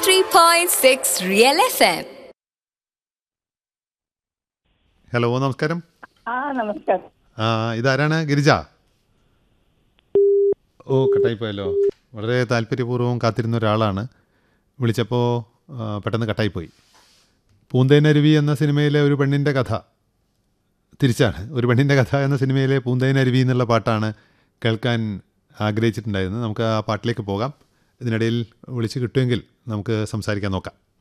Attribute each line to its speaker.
Speaker 1: 103.6 Real FM.
Speaker 2: Hello നമസ്കാരം
Speaker 3: ആ നമസ്കാരം
Speaker 2: ആ ഇതാരാണ് ഗിരിജ ഓ കട്ടായി പോയല്ലോ വളരെ താല്പര്യപൂർവ്വം കാത്തിരുന്ന ഒരാളാണ് വിളിച്ചപ്പോൾ ആ, പെട്ടെന്ന് കട്ടായിപ്പോയി പൂന്തേനരുവി എന്ന സിനിമയിലെ ഒരു പെണ്ണിൻ്റെ കഥ തിരിച്ചാണ് ഒരു പെണ്ണിൻ്റെ കഥ എന്ന സിനിമയിലെ പൂന്തേനരുവി എന്നുള്ള പാട്ടാണ് കേൾക്കാൻ ആഗ്രഹിച്ചിട്ടുണ്ടായിരുന്നത് നമുക്ക് ആ പാട്ടിലേക്ക് പോകാം ഇതിനിടയിൽ വിളിച്ച് കിട്ടുമെങ്കിൽ നമുക്ക് സംസാരിക്കാൻ നോക്കാം